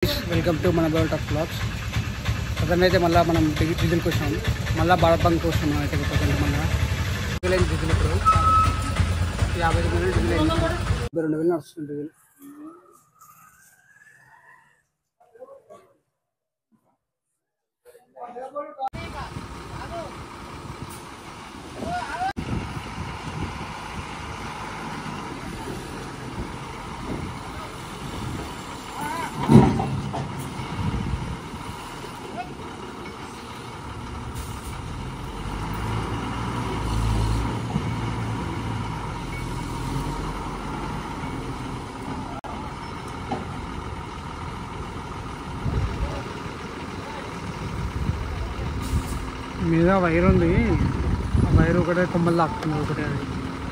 guys welcome to మన బయోల్ talk blogs present అయితే మళ్ళీ మనం డి- డీజిల్కి వచ్చాం మళ్ళీ భారత్ బంక్ వచ్చాం మనం అయితే ప్రజెంట్ మళ్ళీ డీజిల్ అయింది డీజిల్ ఇప్పుడు యాభై ఐదు వేలు డీజిల్ అయింది డెబ్బై రెండు వేలు నడుస్తుంది డీజిల్ మీద వైర్ ఉంది ఆ వైర్ ఒకటే కొమ్మలు లాక్తుంది ఒకటే అది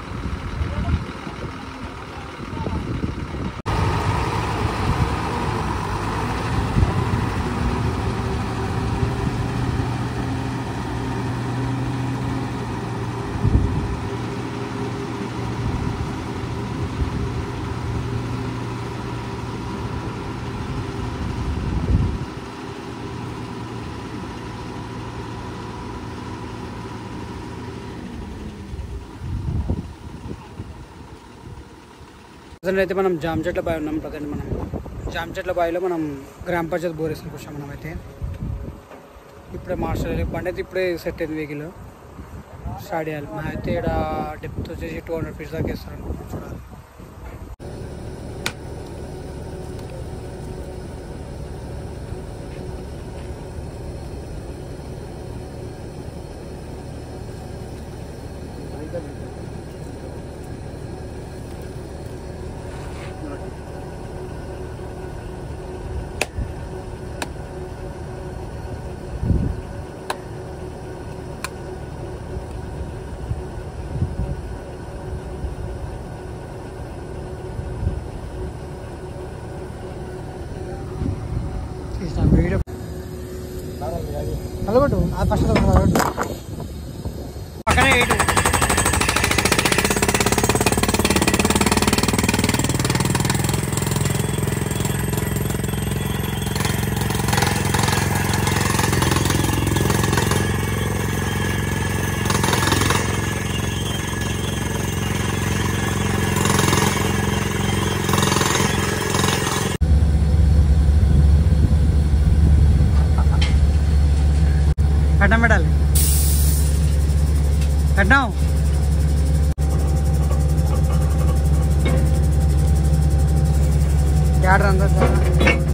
ప్రజెంట్ అయితే మనం జామ చెట్ల బావి ఉన్నాం ప్రజెంట్ మనం జామ చెట్ల బావిలో మనం గ్రామ పంచాయతీ బోర్ వేసుకుని వచ్చాం మనం అయితే ఇప్పుడే మార్చల్ బండి అయితే ఇప్పుడే సెట్ అయింది వెహికల్ స్టార్ట్ చేయాలి మన అయితే ఇక్కడ డెప్త్ వచ్చేసి టూ హండ్రెడ్ ఫీట్స్ దాకా వేస్తారు అనుకుంటున్నాం చూడాలి తీసిన వీడియో కలగొట్టు అది ఫస్ట్ కలగొట్టు పక్కనే ఏటు కట్నం పెట్టాలి కట్నం యాడ్ రందా